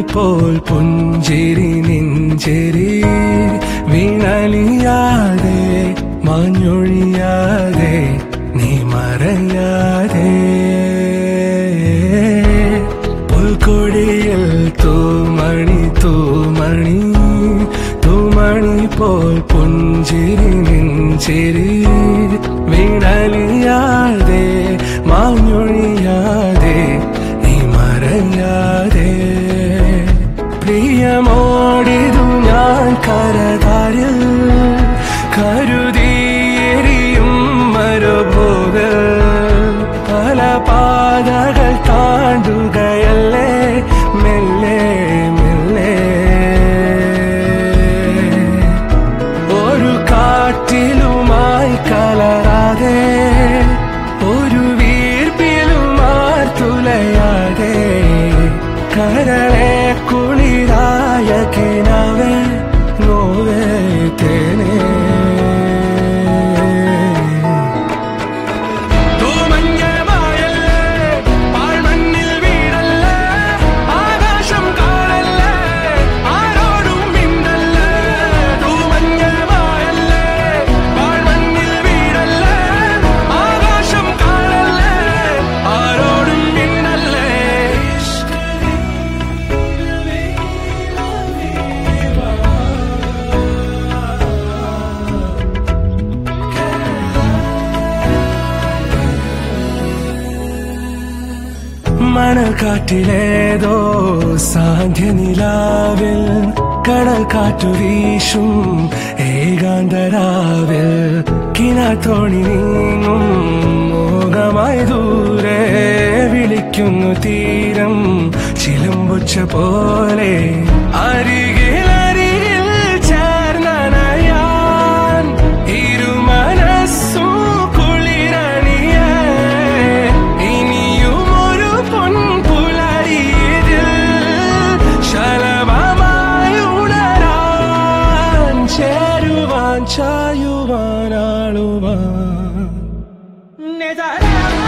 പോൽ പുഞ്ചിരി നെഞ്ചെരി വീണലിയാതെ മാഞ്ഞൊഴിയാതെ നീ മറയാതെ പുൽക്കൊടിയിൽ തൂമണി തൂമണി തൂമണി പോൽ പുഞ്ചിരി നെഞ്ചിരി വീണലിയാതെ മാഞ്ഞൊഴിയാതെ നീ മറയാതെ പ്രിയമോടിതു ഞാൻ കരതാരിൽ കരുതിയെരിയും മരുഭോഗ പല പാതകൾ താണ്ടുകയല്ലേ മെല്ലെ മെല്ലെ ഒരു കാറ്റിലുമായി കലരാതെ ഒരു വീർപ്പിലുമാർ തുലയാതെ കരളെ കുളിരായ കിനാവേ നോവേ തേനേ തൂമഞ്ഞമായല്ലേ പാഴ്മണ്ണിൽ വീടല്ലേ ആകാശം കാണല്ലേ ആരോടും മിണ്ടല്ലേ തൂമഞ്ഞമായല്ലേ പാഴ്മണ്ണിൽ വീടല്ലേ ആകാശം കാണല്ലേ ആരോടും മിണ്ടല്ലേ മണൽക്കാറ്റിലേതോ സാന്ധ്യനിലാവിൽ കടൽ കാറ്റു വീശും ഏകാന്തരാവിൽ കിനാത്തോണി നീങ്ങും മോഹമായി ദൂരെ വിളിക്കുന്നു തീരം ചിലമ്പുച്ച പോലെ അരികിൽ അരികിൽ ചേർന്നണയാൻ ഇരുമനസ്സും കുളിരണിയേ ഇനിയും ഒരു പൊൻപുലരിയിൽ ശലഭമായി ഉണരാൻ ചേരുവാൻ ചായുവാൻ ആളുവാൻ 내 사랑